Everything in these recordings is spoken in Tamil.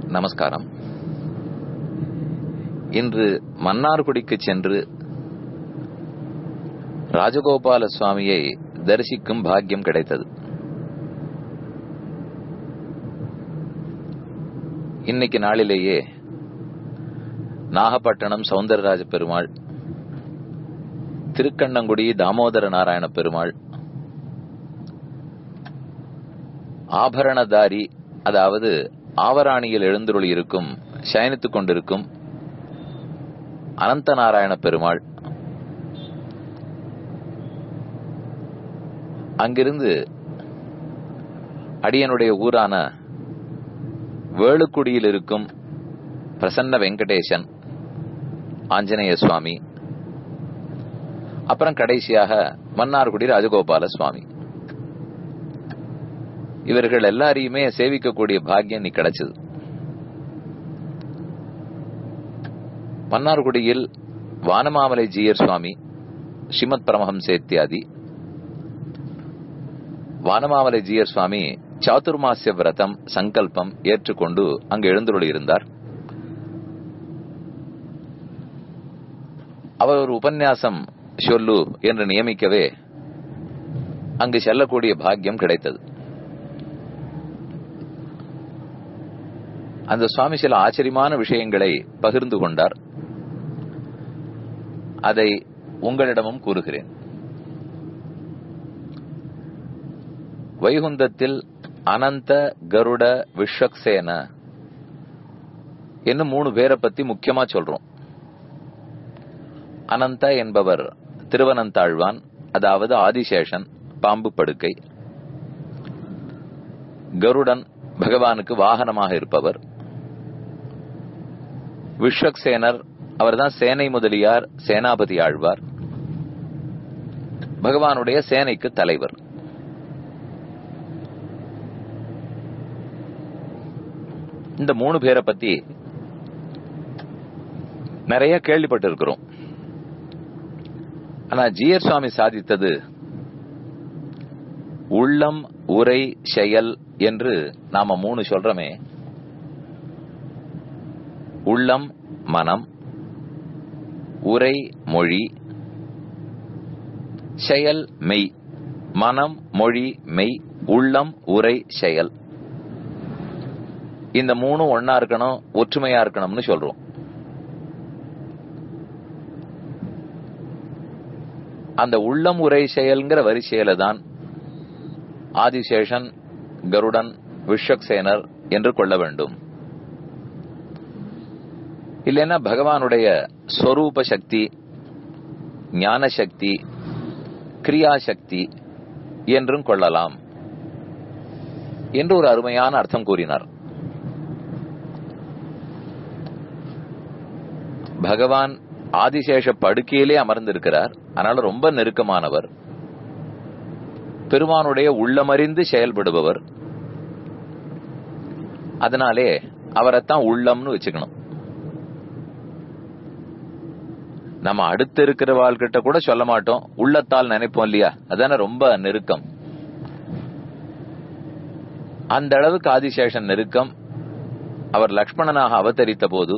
நமஸ்காரம் இன்று மன்னார்குடிக்கு சென்று ராஜகோபால சுவாமியை தரிசிக்கும் பாக்கியம் கிடைத்தது இன்னைக்கு நாளிலேயே நாகப்பட்டினம் சவுந்தரராஜ பெருமாள் திருக்கண்ணங்குடி தாமோதர நாராயண பெருமாள் ஆபரணதாரி அதாவது ஆவராணியில் எழுந்துருளி இருக்கும் சயனித்துக் கொண்டிருக்கும் அனந்த நாராயண பெருமாள் அங்கிருந்து அடியனுடைய ஊரான வேளுக்குடியில் இருக்கும் பிரசன்ன வெங்கடேசன் ஆஞ்சநேய சுவாமி அப்புறம் கடைசியாக மன்னார்குடி ராஜகோபால சுவாமி இவர்கள் எல்லாரையுமே சேவிக்கக்கூடிய பாக்கியம் நீ கிடைச்சது மன்னார்குடியில் வானமாமலை ஜீயர் சுவாமி ஸ்ரீமத் பரமஹம்சேத்தியாதி வானமாமலை ஜீயர் சுவாமி சாதுர்மாசிய விரதம் சங்கல்பம் ஏற்றுக்கொண்டு அங்கு எழுந்துள்ள இருந்தார் அவர் ஒரு உபன்யாசம் சொல்லு என்று நியமிக்கவே அங்கு செல்லக்கூடிய பாக்கியம் கிடைத்தது அந்த சுவாமி சில ஆச்சரியமான விஷயங்களை பகிர்ந்து கொண்டார் அதை உங்களிடமும் கூறுகிறேன் வைகுந்தத்தில் அனந்த கருட விஸ்வக்சேன என்ன மூணு பேரை பத்தி முக்கியமா சொல்றோம் அனந்த என்பவர் திருவனந்தாழ்வான் அதாவது ஆதிசேஷன் பாம்பு படுக்கை கருடன் பகவானுக்கு வாகனமாக இருப்பவர் விஸ்வக்சேனர் அவர்தான் சேனை முதலியார் சேனாபதி ஆழ்வார் பகவானுடைய சேனைக்கு தலைவர் இந்த மூணு பேரை பத்தி நிறைய கேள்விப்பட்டு இருக்கிறோம் ஆனா ஜியர் சுவாமி சாதித்தது உள்ளம் உரை செயல் என்று நாம மூணு சொல்றோமே உள்ளம் மனம் உரை மொழி செயல் மெய் மனம் மொழி மெய் உள்ளம் உரை செயல் இந்த மூணும் ஒன்னா இருக்கணும் ஒற்றுமையா இருக்கணும்னு சொல்றோம் அந்த உள்ளம் உரை செயல்ங்கிற வரிசையில தான் ஆதிசேஷன் கருடன் விஸ்வக்சேனர் என்று கொள்ள வேண்டும் இல்லைன்னா பகவானுடைய ஸ்வரூப சக்தி ஞான சக்தி கிரியா சக்தி என்றும் கொள்ளலாம் என்று ஒரு அருமையான அர்த்தம் கூறினார் பகவான் ஆதிசேஷ படுக்கையிலே அமர்ந்திருக்கிறார் அதனால ரொம்ப நெருக்கமானவர் பெருமானுடைய உள்ளமறிந்து செயல்படுபவர் அதனாலே அவரைத்தான் உள்ளம்னு வச்சுக்கணும் நம்ம அடுத்து இருக்கிற வாழ்கிட்ட கூட சொல்ல மாட்டோம் உள்ளத்தால் நினைப்போம் இல்லையா அதான ரொம்ப நெருக்கம் அந்த அளவுக்கு ஆதிசேஷன் நெருக்கம் அவர் லக்ஷ்மணனாக அவதரித்த போது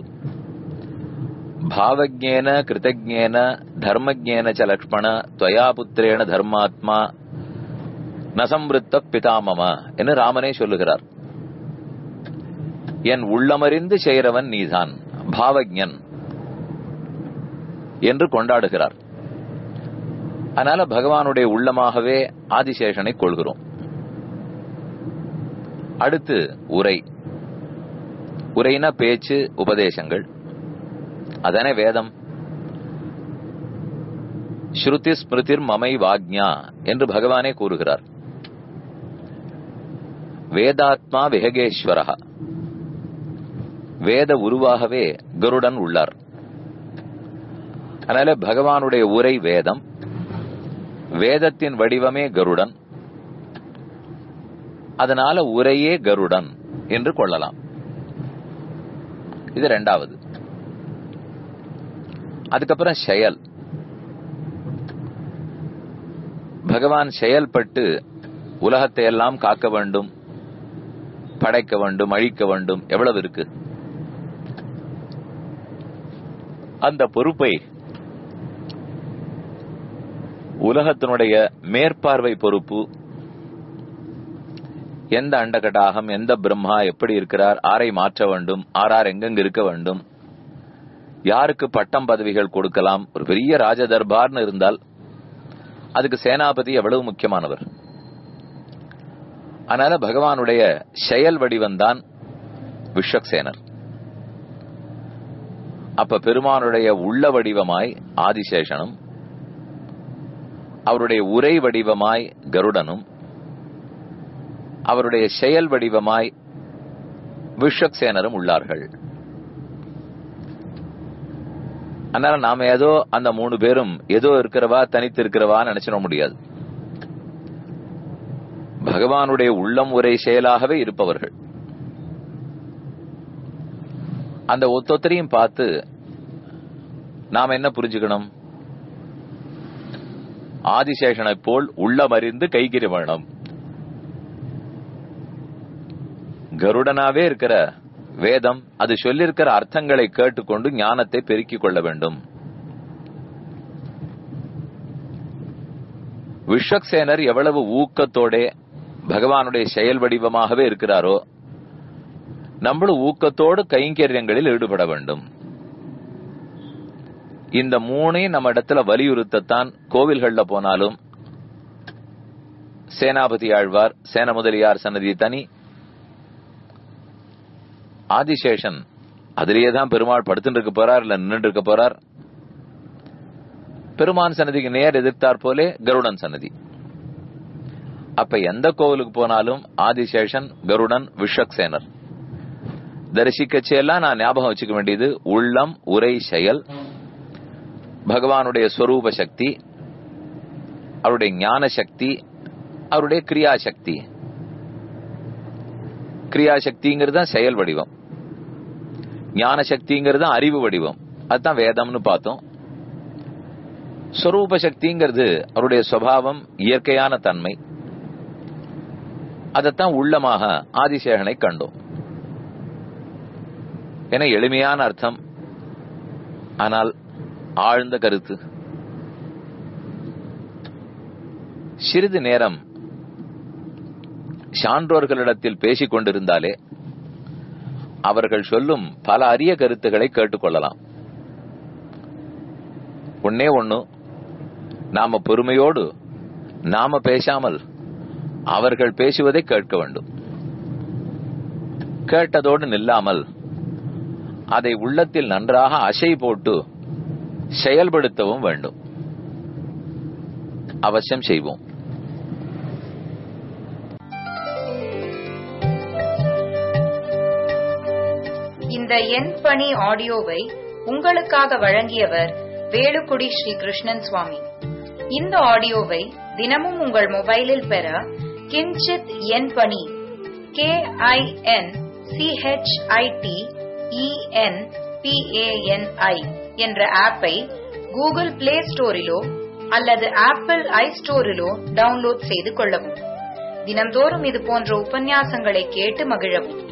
பாவஜேன கிருத்தஜேன தர்மஜேன ச லக்ஷ்மண துவயா புத்திரேன தர்மாத்மா நசம்பிருத்த பிதாமம என்று ராமனே சொல்லுகிறார் என் உள்ளமறிந்து செய்கிறவன் நீதான் பாவஜன் என்று கொண்டாடுகிறார் அதனால பகவானுடைய உள்ளமாகவே ஆதிசேஷனை கொள்கிறோம் அடுத்து உரை உரைனா பேச்சு உபதேசங்கள் அதானே வேதம் ஸ்ருதி ஸ்மிருதிர் மமை வாக்ஞா என்று பகவானே கூறுகிறார் வேதாத்மா விஹகேஸ்வரா வேத உருவாகவே கருடன் உள்ளார் அதனால பகவானுடைய உரை வேதம் வேதத்தின் வடிவமே கருடன் அதனால உரையே கருடன் என்று கொள்ளலாம் இது ரெண்டாவது அதுக்கப்புறம் செயல் பகவான் செயல்பட்டு உலகத்தை எல்லாம் காக்க வேண்டும் படைக்க வேண்டும் அழிக்க வேண்டும் எவ்வளவு இருக்கு அந்த பொறுப்பை உலகத்தினுடைய மேற்பார்வை பொறுப்பு எந்த அண்டகடாகம் எந்த பிரம்மா எப்படி இருக்கிறார் ஆரை மாற்ற வேண்டும் ஆரார் எங்கெங்க இருக்க வேண்டும் யாருக்கு பட்டம் பதவிகள் கொடுக்கலாம் ஒரு பெரிய ராஜ தர்பார்னு இருந்தால் அதுக்கு சேனாபதி எவ்வளவு முக்கியமானவர் அதனால பகவானுடைய செயல் வடிவம்தான் விஸ்வக்சேனர் அப்ப பெருமானுடைய உள்ள வடிவமாய் ஆதிசேஷனும் அவருடைய உரை வடிவமாய் கருடனும் அவருடைய செயல் வடிவமாய் விஸ்வக்சேனரும் உள்ளார்கள் அதனால நாம ஏதோ அந்த மூணு பேரும் ஏதோ இருக்கிறவா தனித்து இருக்கிறவா நினைச்சிட முடியாது பகவானுடைய உள்ளம் உரை செயலாகவே இருப்பவர்கள் அந்த ஒத்தொத்தரையும் பார்த்து நாம் என்ன புரிஞ்சுக்கணும் ஆதிசேஷனை போல் உள்ளமறிந்து கைகிரி வேணும் கருடனாவே இருக்கிற வேதம் அது சொல்லிருக்கிற அர்த்தங்களை கேட்டுக்கொண்டு ஞானத்தை பெருக்கிக் கொள்ள வேண்டும் விஸ்வக்சேனர் எவ்வளவு ஊக்கத்தோட பகவானுடைய செயல் வடிவமாகவே இருக்கிறாரோ நம்மளும் ஊக்கத்தோடு கைங்கரியங்களில் ஈடுபட வேண்டும் இந்த மூணையும் நம்ம இடத்துல வலியுறுத்தத்தான் கோவில்கள்ல போனாலும் சேனாபதி ஆழ்வார் சேன முதலியார் சன்னதி தனி ஆதிசேஷன் அதிலேயே தான் பெருமாள் படுத்துட்டு இருக்க போறார் இல்ல நின்று இருக்க போறார் பெருமான் சன்னதிக்கு நேர் எதிர்த்தார் போலே கருடன் சன்னதி அப்ப எந்த கோவிலுக்கு போனாலும் ஆதிசேஷன் கருடன் விஷக்சேனர் தரிசிக்கச்செல்லாம் நான் ஞாபகம் வச்சுக்க வேண்டியது உள்ளம் உரை செயல் பகவானுடைய ஸ்வரூப சக்தி அவருடைய ஞான சக்தி அவருடைய கிரியா சக்தி கிரியா சக்திங்கிறது தான் செயல் வடிவம் ஞான சக்திங்கிறது தான் அறிவு வடிவம் அதுதான் வேதம்னு பார்த்தோம் ஸ்வரூப சக்திங்கிறது அவருடைய சுவாவம் இயற்கையான தன்மை அதைத்தான் உள்ளமாக ஆதிசேகனை கண்டோம் என எளிமையான அர்த்தம் ஆனால் ஆழ்ந்த கருத்து சிறிது நேரம் சான்றோர்களிடத்தில் பேசிக் கொண்டிருந்தாலே அவர்கள் சொல்லும் பல அரிய கருத்துக்களை கேட்டுக்கொள்ளலாம் ஒன்னே ஒண்ணு நாம பொறுமையோடு நாம பேசாமல் அவர்கள் பேசுவதை கேட்க வேண்டும் கேட்டதோடு நில்லாமல் அதை உள்ளத்தில் நன்றாக அசை போட்டு செயல்படுத்தவும் வேண்டும் அவசியம் செய்வோம் இந்த என் பணி ஆடியோவை உங்களுக்காக வழங்கியவர் வேலுக்குடி ஸ்ரீ கிருஷ்ணன் சுவாமி இந்த ஆடியோவை தினமும் உங்கள் மொபைலில் பெற கிஞ்சித் என் பணி கே ஐ என் சிஹெச்ஐடி இஎன் பிஏஎன்ஐ என்ற ஆப்பை கூகுள் பிளே ஸ்டோரிலோ அல்லது ஆப்பிள் ஐ ஸ்டோரிலோ டவுன்லோட் செய்து கொள்ளவும் தினம்தோறும் இது போன்ற உபன்யாசங்களை கேட்டு மகிழவும்